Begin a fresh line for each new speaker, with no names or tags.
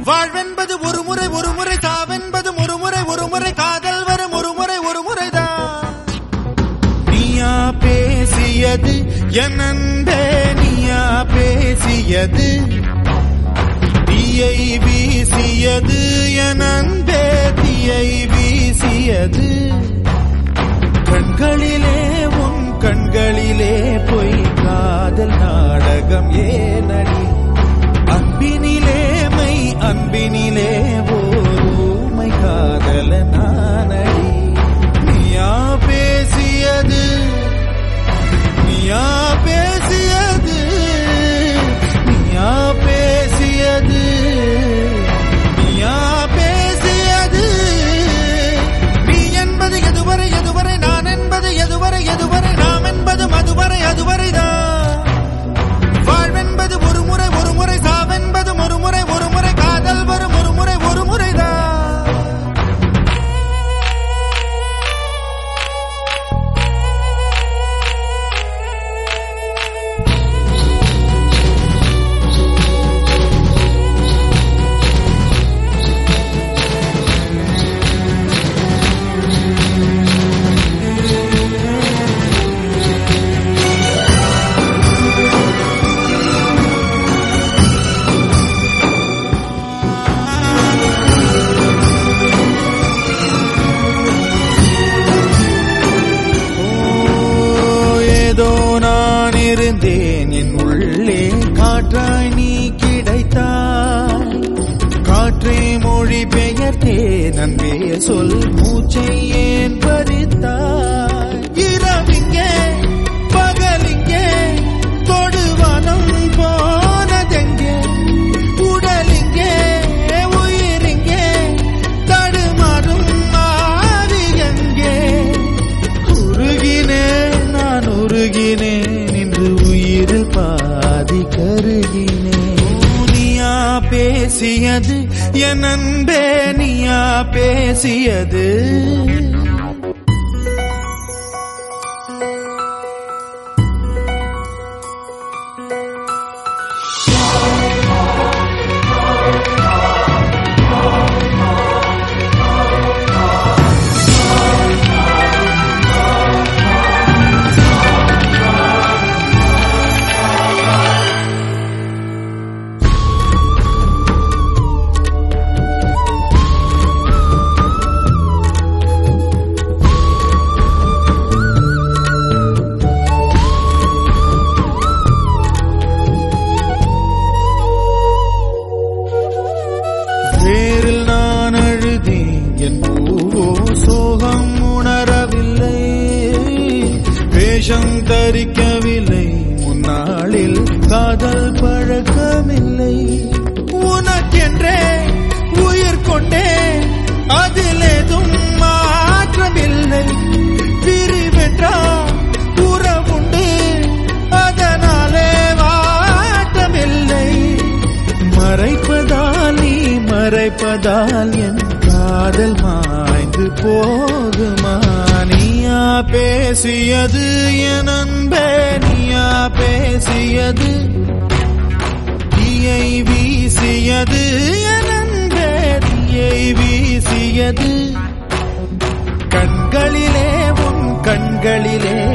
வாழ்வென்பது ஒரு முறை ஒரு முறை சாவென்பது ஒரு முறை ஒரு முறை காதல் வரும் ஒரு முறை ஒரு முறைதான் நீயா பேசியது என் அன்பே நீயா பேசியது தீயை வீசியது என் அன்பே தீயை வீசியது கண்களிலே உன் கண்களிலே பொய் காதல் நாடகம் ஏனடி அன்பினிலே மை அன்பினிலே ஓமை காதல நானடி நீயா பேசியது நீயா பேசியது நீயா பேசியது நீயா பேசியது நீ என்பது எதுவரை எதுவரை நான் என்பது எதுவரை எதுவரை நாம் என்பது மதுவரை அதுவரைதான் வாழ்வென்பது ஒரு முறை ஒரு முறை சாவென்பது ஒரு முறை ஒரு முறை காதல் வரும் ஒரு முறை ஒரு முறைதான் ஓ, ஏதோ நான் இருந்தேன் என் உள்ளே காற்றாய் நீ கிடைத்தாய் காற்றே மொழி பெயர்த்தேன் அன்பே சொல் மூச்சை ஏன் பறித்தாய் இரவிங்கே பகலிங்கே தொடுவானம் போனதெங்கே உடலிங்கே உயிரிங்கே தடுமாறும் மாறி எங்கே உருகினேன் நான் உருகினேன் இன்று உயிரில் பாதி கருகினேன் நீயா பேசியது என் அன்பே நீயா பேசியது வேரில் நான் அழுதேன் என் பூவோ சோகம் உணரவில்லை வேஷம் தரிக்கவில்லை முன்னாளில் காதல் பழக்கமில்லை உனக்கென்றே உயிர் கொண்டே அதில் ஏதும் மாற்றமில்லை பிரிவென்றா உறவுண்டு அதனாலே வாட்டமில்லை மறைப்பதால் நீ மறைப்பதால் என் காதல் மாய்ந்து போகுமா நீயா பேசியது என் அன்பே நீயா பேசியது தீயை வீசியது என் அன்பே தீயை வீசியது கண்களிலே உன் கண்களிலே